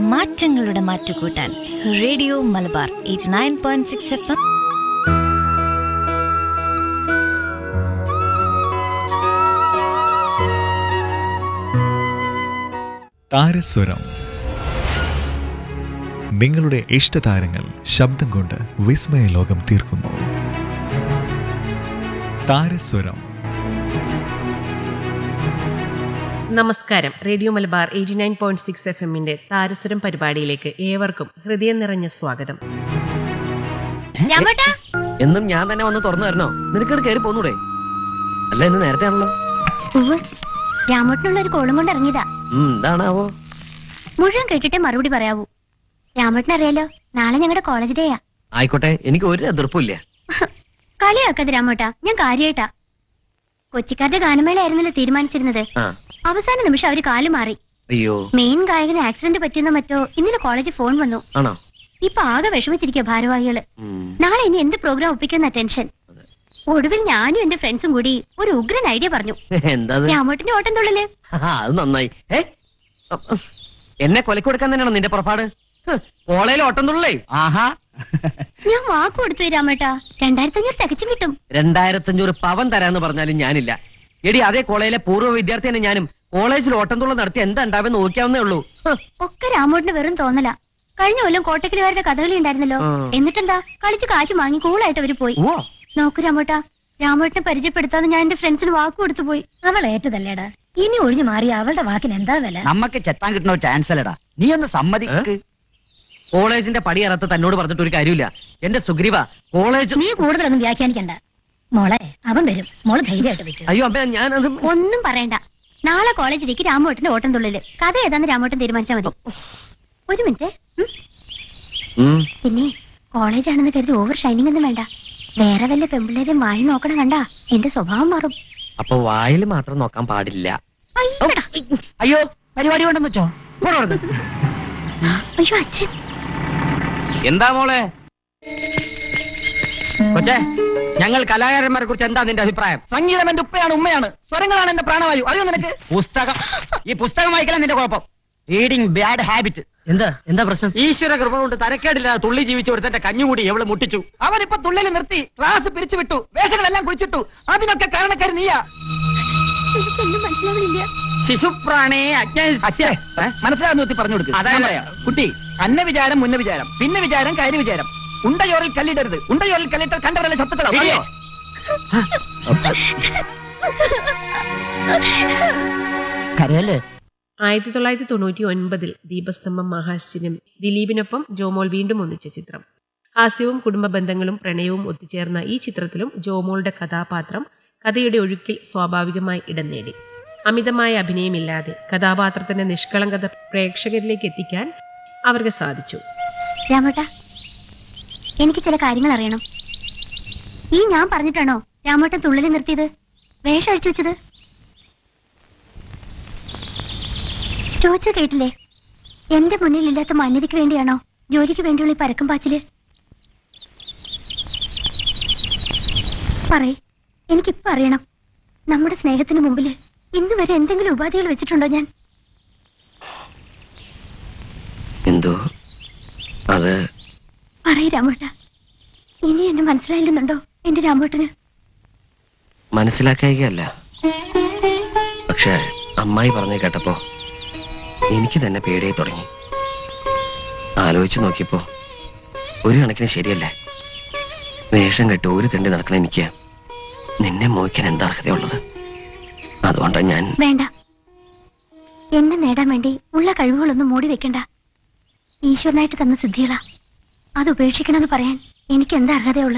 മാറ്റങ്ങളുടെ മാറ്റുകൂട്ടാൻ radio Malabar eight nine point six F M Tharaswaram നിങ്ങളുടെ ഇഷ്ടതാരങ്ങൾ ശബ്ദം കൊണ്ട് വിസ്മയ ലോകം തീർക്കുന്നു താരസ്വരം നമസ്കാരം radio Malabar eighty nine point six F എമ്മിന്റെ താരസുരം പരിപാടിയിലേക്ക് ഏവർക്കും ഹൃദയം നിറഞ്ഞ സ്വാഗതം രാമേട്ടാ എന്നും ഞാൻ തന്നെ വന്ന് തുറന്നു തരണോ നിനക്കത് കയറി പോന്നൂടെ അല്ല ഇന്ന് നേരത്തെ ആണല്ലോ ഉവ്വ് രാമേട്ടനുള്ള ഒരു കോളും കൊണ്ട് ഇറങ്ങിയതാ ഉം ഇതാണാവോ മുഴുവൻ കേട്ടിട്ടേ മറുപടി പറയാവൂ രാമേട്ടൻ അറിയാലോ നാളെ ഞങ്ങളുടെ കോളേജ് ഡേയാ ആയിക്കോട്ടെ എനിക്ക് ഒരു എതിർപ്പില്ല കളിയാക്കത് രാമേട്ടാ ഞാൻ കാര്യായിട്ടാ കൊച്ചിക്കാരുടെ ഗാനമേളയായിരുന്നല്ലോ തീരുമാനിച്ചിരുന്നത് ആ അവസാന നിമിഷം അവര് കാല് മാറി അയ്യോ മെയിൻ ഗായകന് ആക്സിഡന്റ് പറ്റിയെന്നോ മറ്റോ ഇന്നലെ കോളേജിൽ ഫോൺ വന്നു ആണോ ഇപ്പൊ ആകെ വിഷമിച്ചിരിക്കുക ഭാരവാഹികള് ഉം. നാളെ ഇനി എന്ത് പ്രോഗ്രാം ഒപ്പിക്കുന്ന ടെൻഷൻ ഒടുവിൽ ഞാനും എന്റെ ഫ്രണ്ട്സും കൂടി ഒരു ഉഗ്രൻ ഐഡിയ പറഞ്ഞു എന്താ അത്? രാമേട്ടന്റെ ഓട്ടം തുള്ളില് ആ, അത് നന്നായി ഏ അ, എന്നെ കൊലക്ക് കൊടുക്കാൻ തന്നെയാണോ നിന്റെ പുറപ്പാട് കോളേജിൽ ഓട്ടം തുള്ളേ ആഹാ ഞാൻ വാക്ക് കൊടുത്തു രാമേട്ടാ രണ്ടായിരത്തി അഞ്ഞൂറ് തികച്ചും കിട്ടും രണ്ടായിരത്തഞ്ഞൂറ് പവൻ തരാന്ന് പറഞ്ഞാലും ഞാനില്ല എടി അതേ കോളേജിലെ പൂർവ്വ വിദ്യാർത്ഥിയാണ് ഞാനും കോളേജിൽ ഓട്ടം തുള്ള നടത്തി എന്താ ഉണ്ടാവെന്ന് നോക്കിയാവുന്നേ ഉള്ളൂ ഹ്, ഒക്കെ രാമോട്ടിന് വെറും തോന്നല കഴിഞ്ഞ കൊല്ലം കോട്ടക്കലുകാരുടെ കഥകളി ഉണ്ടായിരുന്നല്ലോ ആ. എന്നിട്ടെന്താ കളിച്ച് കാശ് വാങ്ങി കൂളായിട്ട് അവര് പോയി ഓ നോക്കൂ രാമോട്ടാ രാമോട്ടിനെ പരിചയപ്പെടുത്താന്ന് ഞാൻ എന്റെ ഫ്രണ്ട്സിന് വാക്ക് കൊടുത്തു പോയി അവൾ ഏറ്റതല്ലേടാ ഇനി ഒഴിഞ്ഞു മാറി അവളുടെ വാക്കിന് എന്താ വില നമ്മക്ക് ചെത്താൻ കിട്ടുന്ന ഒരു ചാൻസ് അല്ലടാ നീ ഒന്ന് സമ്മതിക്ക് കോളേജിന്റെ പടിയറത്ത് തന്നോട് പറഞ്ഞിട്ട് ഒരു കാര്യമില്ല എന്റെ സുഗ്രീവ കോളേജ് നീ കൂടുതലൊന്നും വ്യാഖ്യാനിക്കണ്ട മോളെ അവൻ വരും മോള് ധൈര്യമായിട്ട് വെക്കും അയ്യോ അമ്മ ഞാനത് ഒന്നും പറയണ്ട നാളെ കോളേജിലേക്ക് രാമോട്ടിന്റെ ഓട്ടം തുള്ളില് കഥ ഏതാന്ന് രാമോട്ടൻ തീരുമാനിച്ചാ മതി ഒരു മിനിറ്റ് ഉം. ഉം. പിന്നെ കോളേജാണെന്ന് കരുതി ഓവർ ഷൈനിങ് ഒന്നും വേണ്ട വേറെ വല്ല പെമ്പിള്ളേരെയും വായി നോക്കണം കണ്ട എന്റെ സ്വഭാവം മാറും അപ്പൊ വായിൽ മാത്രം നോക്കാൻ പാടില്ല അയ്യടാ. അയ്യോ പരിപാടി കൊണ്ടെന്ന് വെച്ചോ പോടോ അവിടുന്ന്. അയ്യോ അച്ഛൻ എന്താ മോളെ കൊച്ചേ ഞങ്ങൾ കലാകാരന്മാരെ കുറിച്ച് എന്താ നിന്റെ അഭിപ്രായം സംഗീതം എന്റെ ഉപ്പയാണ് ഉമ്മയാണ് സ്വരങ്ങളാണ് എന്റെ പ്രാണവായു അറിയോ നിനക്ക് പുസ്തകം ഈ പുസ്തകം വായിക്കല നിന്റെ കുഴപ്പം റീഡിങ് ബാഡ് ഹാബിറ്റ് എന്താ എന്താ പ്രശ്നം ഈശ്വര കൃപ കൊണ്ട് തരക്കേടില്ലാതെ തുള്ളി ജീവിച്ച ഒരുത്തന്റെ കഞ്ഞുകൂടി എവള് മുട്ടിച്ചു അവനിപ്പോ തുള്ളല് നിർത്തി ക്ലാസ് പിരിച്ചു വിട്ടു വേഷങ്ങളെല്ലാം കുഴിച്ചിട്ടു അതിനൊക്കെ കാരണക്കാരി നീയാ എനിക്കൊന്നും മനസ്സിലാവുന്നില്ല ശിശുപ്രാണേ അച്ഛേ മനസ്സിലാവുന്ന കുത്തി പറഞ്ഞു കൊടുക്കുക അതാ പറയാ. കുട്ടി അന്ന വിചാരം മുന്ന വിചാരം പിന്നെ വിചാരം കാര്യ വിചാരം ഉണ്ടയോറിൽ കല്ലിടരുത് ഉണ്ടയോറിൽ കല്ലിട്ടാൽ കണ്ടവരല്ലേ സത്തുക്കളോ അറിയോ കരയല്ലേ ആയിരത്തി തൊള്ളായിരത്തി തൊണ്ണൂറ്റി ഒൻപതിൽ ദീപസ്തംഭം മഹാശ്ചര്യം ദിലീപിനൊപ്പം ജോമോൾ വീണ്ടും ഒന്നിച്ച ചിത്രം ഹാസ്യവും കുടുംബ ബന്ധങ്ങളും പ്രണയവും ഒത്തുചേർന്ന ഈ ചിത്രത്തിലും ജോമോളുടെ കഥാപാത്രം കഥയുടെ ഒഴുക്കിൽ സ്വാഭാവികമായി ഇടം നേടി അമിതമായ അഭിനയമില്ലാതെ കഥാപാത്രത്തിന്റെ നിഷ്കളങ്കത പ്രേക്ഷകരിലേക്ക് എത്തിക്കാൻ അവർക്ക് സാധിച്ചു രാമോട്ടാ എനിക്ക് ചില കാര്യങ്ങൾ അറിയണം ഈ ഞാൻ പറഞ്ഞിട്ടാണോ രാമോട്ടൻ തുള്ളല് നിർത്തിയത് വേഷം അഴിച്ചു വെച്ചത് ചോദിച്ചത് കേട്ടില്ലേ എന്റെ മുന്നിൽ ഇല്ലാത്ത മാന്യതയ്ക്ക് വേണ്ടിയാണോ ജോലിക്ക് വേണ്ടിയുള്ള ഈ പരക്കം പാച്ചില് പറയ് എനിക്കിപ്പോ അറിയണം നമ്മുടെ സ്നേഹത്തിന് മുമ്പില് ഇന്ന് വരെ എന്തെങ്കിലും ഉപാധികൾ വെച്ചിട്ടുണ്ടോ ഞാൻ എന്തോ അത് പറയ് രാമോട്ട ഇനി എന്നെ മനസ്സിലായില്ലെന്നുണ്ടോ എന്റെ രാമോട്ടന് മനസ്സിലാക്കുകയല്ല പക്ഷെ അമ്മായി പറഞ്ഞു കേട്ടപ്പോ എനിക്ക് തന്നെ പേടിയായി തുടങ്ങി ആലോചിച്ചു നോക്കിയപ്പോ ഒരു കണക്കിന് ശരിയല്ലേ വേഷം കെട്ട് ഒരു തെണ്ടി നടക്കണ എനിക്ക് നിന്നെ മോഹിക്കാൻ എന്താ അർഹതയുള്ളത് അതുകൊണ്ടാ ഞാൻ വേണ്ട എന്നെ നേടാൻ വേണ്ടി ഉള്ള കഴിവുകളൊന്നും മൂടി വെക്കണ്ട ഈശ്വരനായിട്ട് തന്ന സിദ്ധികളാ അത് ഉപേക്ഷിക്കണമെന്ന് പറയാൻ എനിക്ക് എന്താ അർഹതയുള്ളത്